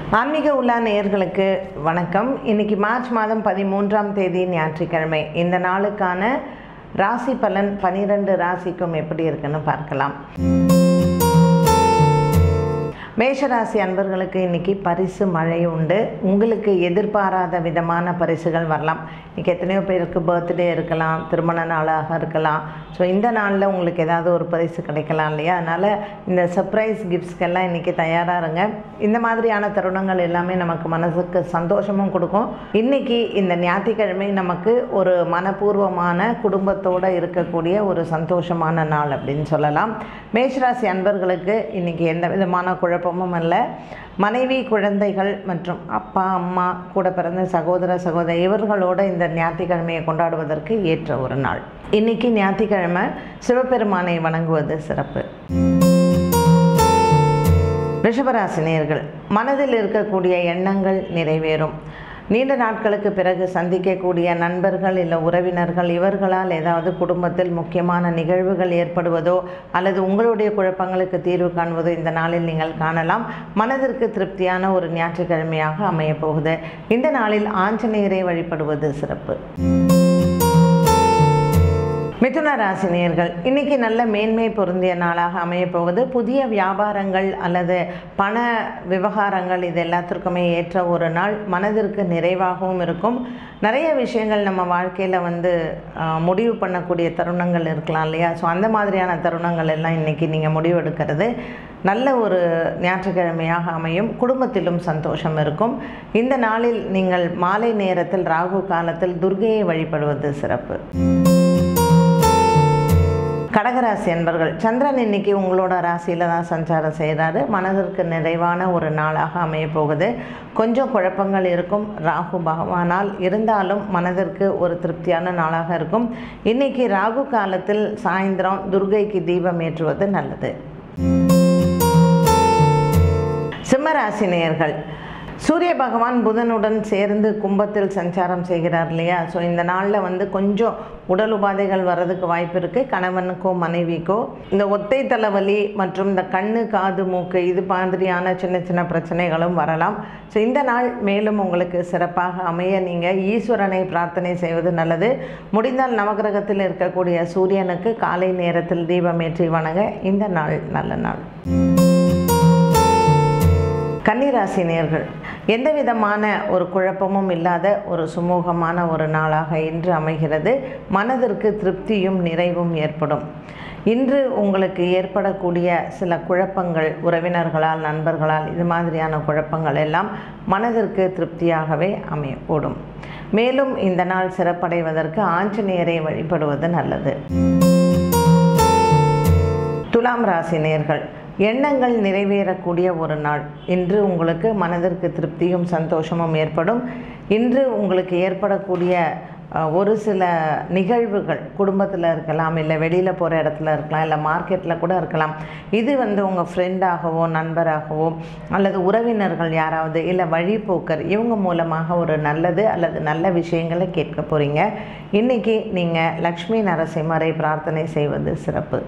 ஆன்மீக உலா நேயர்களுக்கு வணக்கம் இன்னைக்கு மார்ச் மாதம் பதிமூன்றாம் தேதி ஞாயிற்றுக்கிழமை இந்த நாளுக்கான ராசி பலன் பனிரெண்டு ராசிக்கும் எப்படி இருக்குன்னு பார்க்கலாம் மேஷராசி அன்பர்களுக்கு இன்னைக்கு பரிசு மழை உண்டு உங்களுக்கு எதிர்பாராத விதமான பரிசுகள் வரலாம் இன்றைக்கி எத்தனையோ பேருக்கு பர்த்டே இருக்கலாம் திருமண நாளாக இருக்கலாம் ஸோ இந்த நாளில் உங்களுக்கு ஏதாவது ஒரு பரிசு கிடைக்கலாம் இல்லையா அதனால் இந்த சர்ப்ரைஸ் கிஃப்ட்ஸ்க்கெல்லாம் இன்றைக்கி தயாராக இருங்க இந்த மாதிரியான தருணங்கள் எல்லாமே நமக்கு மனசுக்கு சந்தோஷமும் கொடுக்கும் இன்றைக்கி இந்த ஞாயிற்றுக்கிழமை நமக்கு ஒரு மனப்பூர்வமான குடும்பத்தோடு இருக்கக்கூடிய ஒரு சந்தோஷமான நாள் அப்படின்னு சொல்லலாம் மேஷராசி அன்பர்களுக்கு இன்றைக்கி எந்த விதமான குழப்பமும் இல்லை மனைவி குழந்தைகள் மற்றும் அப்பா அம்மா கூட பிறந்த சகோதர சகோதரி இவர்களோட இந்த ஞாயிற்றுக்கிழமையை கொண்டாடுவதற்கு ஏற்ற ஒரு நாள் இன்னைக்கு ஞாயிற்றுக்கிழமை சிவபெருமானை வணங்குவது சிறப்பு ரிஷபராசினியர்கள் மனதில் இருக்கக்கூடிய எண்ணங்கள் நிறைவேறும் நீண்ட நாட்களுக்கு பிறகு சந்திக்கக்கூடிய நண்பர்கள் இல்லை உறவினர்கள் இவர்களால் ஏதாவது குடும்பத்தில் முக்கியமான நிகழ்வுகள் ஏற்படுவதோ அல்லது உங்களுடைய குழப்பங்களுக்கு தீர்வு காண்பதோ இந்த நாளில் நீங்கள் காணலாம் மனதிற்கு திருப்தியான ஒரு ஞாயிற்றுக்கிழமையாக அமையப் போகுது இந்த நாளில் ஆஞ்சநேயரை வழிபடுவது சிறப்பு மிதுன ராசினியர்கள் இன்னைக்கு நல்ல மேன்மை பொருந்திய நாளாக அமையப் போகுது புதிய வியாபாரங்கள் அல்லது பண விவகாரங்கள் இது எல்லாத்திற்குமே ஏற்ற ஒரு நாள் மனதிற்கு நிறைவாகவும் இருக்கும் நிறைய விஷயங்கள் நம்ம வாழ்க்கையில் வந்து ஆஹ், முடிவு பண்ணக்கூடிய தருணங்கள் இருக்கலாம் இல்லையா ஸோ அந்த மாதிரியான தருணங்கள் எல்லாம் இன்றைக்கி நீங்கள் முடிவெடுக்கிறது நல்ல ஒரு ஞாயிற்றுக்கிழமையாக அமையும் குடும்பத்திலும் சந்தோஷம் இருக்கும் இந்த நாளில் நீங்கள் மாலை நேரத்தில் ராகு காலத்தில் துர்கையை வழிபடுவது சிறப்பு கடகராசி அன்பர்கள் சந்திரன் இன்னைக்கு உங்களோட ராசியில் தான் சஞ்சாரம் செய்கிறாரு மனதிற்கு நிறைவான ஒரு நாளாக அமைய போகுது கொஞ்சம் குழப்பங்கள் இருக்கும் ராகு பகவானால் இருந்தாலும் மனதிற்கு ஒரு திருப்தியான நாளாக இருக்கும் இன்னைக்கு ராகு காலத்தில் சாயந்தரம் துர்கைக்கு தீபம் ஏற்றுவது நல்லது சிம்மராசி நேயர்கள் சூரிய பகவான் புதனுடன் சேர்ந்து கும்பத்தில் சஞ்சாரம் செய்கிறார் இல்லையா ஸோ இந்த நாளில் வந்து கொஞ்சம் உடல் உபாதைகள் வர்றதுக்கு வாய்ப்பு இருக்குது கணவனுக்கோ மனைவிக்கோ இந்த ஒத்தை தலைவலி மற்றும் இந்த கண்ணு காது மூக்கு இது மாதிரியான சின்ன சின்ன பிரச்சனைகளும் வரலாம் ஸோ இந்த நாள் மேலும் உங்களுக்கு சிறப்பாக அமைய நீங்கள் ஈஸ்வரனை பிரார்த்தனை செய்வது நல்லது முடிந்தால் நவகிரகத்தில் இருக்கக்கூடிய சூரியனுக்கு காலை நேரத்தில் தீபமேற்றி வணங்க இந்த நாள் நல்ல நாள் கன்னிராசி நேர்கள் எந்த விதமான ஒரு குழப்பமும் இல்லாத ஒரு சுமூகமான ஒரு நாளாக இன்று அமைகிறது மனதிற்கு திருப்தியும் நிறைவும் ஏற்படும் இன்று உங்களுக்கு ஏற்படக்கூடிய சில குழப்பங்கள் உறவினர்களால் நண்பர்களால் இது மாதிரியான குழப்பங்கள் எல்லாம் மனதிற்கு திருப்தியாகவே அமையக்கூடும் மேலும் இந்த நாள் சிறப்படைவதற்கு ஆஞ்சநேயரை வழிபடுவது நல்லது துலாம் ராசி நேர்கள் எண்ணங்கள் நிறைவேறக்கூடிய ஒரு நாள் இன்று உங்களுக்கு மனதிற்கு திருப்தியும் சந்தோஷமும் ஏற்படும் இன்று உங்களுக்கு ஏற்படக்கூடிய அஹ், ஒரு சில நிகழ்வுகள் குடும்பத்தில் இருக்கலாம் இல்லை வெளியில் போகிற இடத்துல இருக்கலாம் இல்லை மார்க்கெட்டில் கூட இருக்கலாம் இது வந்து உங்கள் ஃப்ரெண்டாகவோ நண்பராகவோ அல்லது உறவினர்கள் யாராவது இல்லை வழிபோக்கர் இவங்க மூலமாக ஒரு நல்லது அல்லது நல்ல விஷயங்களை கேட்க போகிறீங்க இன்றைக்கி நீங்கள் லக்ஷ்மி நரசிம்மரை பிரார்த்தனை செய்வது சிறப்பு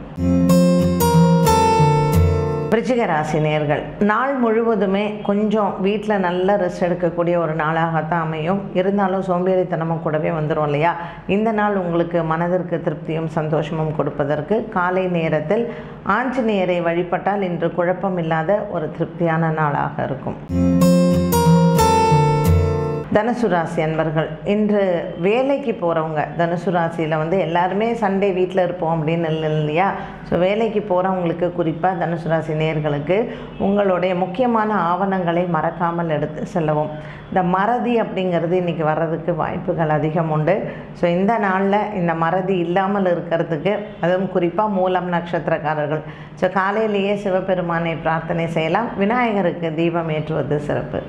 விருச்சிக ராசி நேர்கள் நாள் முழுவதுமே கொஞ்சம் வீட்டில் நல்ல ரெஸ்ட் எடுக்கக்கூடிய ஒரு நாளாகத்தான் அமையும் இருந்தாலும் சோம்பேறித்தனமும் கூடவே வந்துடும் இல்லையா இந்த நாள் உங்களுக்கு மனதிற்கு திருப்தியும் சந்தோஷமும் கொடுப்பதற்கு காலை நேரத்தில் ஆஞ்சநேயரை வழிபட்டால் இன்று குழப்பம் இல்லாத ஒரு திருப்தியான நாளாக இருக்கும் தனுசு ராசி அன்பர்கள் இன்று வேலைக்கு போகிறவங்க தனுசு ராசியில் வந்து எல்லாருமே சண்டே வீட்டில் இருப்போம் அப்படின்னு இல்லை இல்லையா ஸோ வேலைக்கு போகிறவங்களுக்கு குறிப்பாக தனுசு ராசி நேர்களுக்கு உங்களுடைய முக்கியமான ஆவணங்களை மறக்காமல் எடுத்து செல்லவும் இந்த மறதி அப்படிங்கிறது இன்றைக்கி வர்றதுக்கு வாய்ப்புகள் அதிகம் உண்டு ஸோ இந்த நாளில் இந்த மறதி இல்லாமல் இருக்கிறதுக்கு அதுவும் குறிப்பாக மூலம் நட்சத்திரக்காரர்கள் ஸோ காலையிலேயே சிவபெருமானை பிரார்த்தனை செய்யலாம் விநாயகருக்கு தீபம் ஏற்றுவது சிறப்பு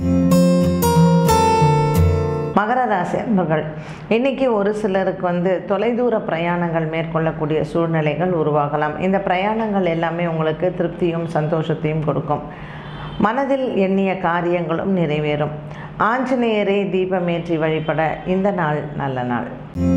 மகர ராசி அன்பர்கள் இன்னைக்கு ஒரு சிலருக்கு வந்து தொலைதூர பிரயாணங்கள் மேற்கொள்ளக்கூடிய சூழ்நிலைகள் உருவாகலாம் இந்த பிரயாணங்கள் எல்லாமே உங்களுக்கு திருப்தியும் சந்தோஷத்தையும் கொடுக்கும் மனதில் எண்ணிய காரியங்களும் நிறைவேறும் ஆஞ்சநேயரை தீபமேற்றி வழிபட இந்த நாள் நல்ல நாள்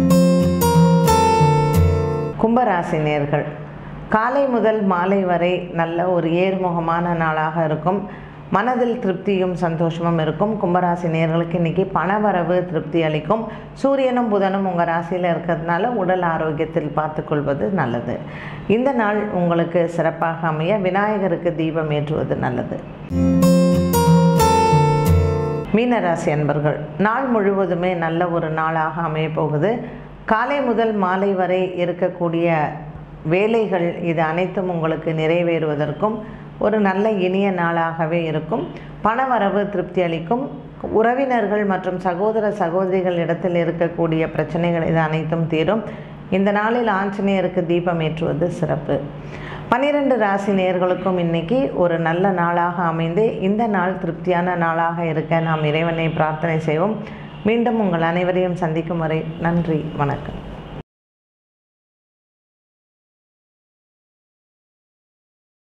கும்பராசி நேர்கள் காலை முதல் மாலை வரை நல்ல ஒரு ஏர்முகமான நாளாக இருக்கும் மனதில் திருப்தியும் சந்தோஷமும் இருக்கும் கும்பராசி நேர்களுக்கு இன்றைக்கி பணவரவு திருப்தி அளிக்கும் சூரியனும் புதனும் உங்கள் ராசியில் இருக்கிறதுனால உடல் ஆரோக்கியத்தில் பார்த்துக்கொள்வது நல்லது இந்த நாள் உங்களுக்கு சிறப்பாக அமைய விநாயகருக்கு தீபம் ஏற்றுவது நல்லது மீனராசி அன்பர்கள் நாள் முழுவதுமே நல்ல ஒரு நாளாக அமைய போகுது காலை முதல் மாலை வரை இருக்கக்கூடிய வேலைகள் இது அனைத்தும் உங்களுக்கு நிறைவேறுவதற்கும் ஒரு நல்ல இனிய நாளாகவே இருக்கும் பணவரவு திருப்தி அளிக்கும் உறவினர்கள் மற்றும் சகோதர சகோதரிகள் இடத்தில் இருக்கக்கூடிய பிரச்சனைகள் இது அனைத்தும் தீரும் இந்த நாளில் ஆஞ்சநேயருக்கு தீபம் ஏற்றுவது சிறப்பு பன்னிரண்டு ராசி நேர்களுக்கும் இன்னைக்கு ஒரு நல்ல நாளாக அமைந்து இந்த நாள் திருப்தியான நாளாக இருக்க நாம் இறைவனை பிரார்த்தனை செய்வோம் மீண்டும் உங்கள் அனைவரையும் சந்திக்கும் வரை நன்றி வணக்கம்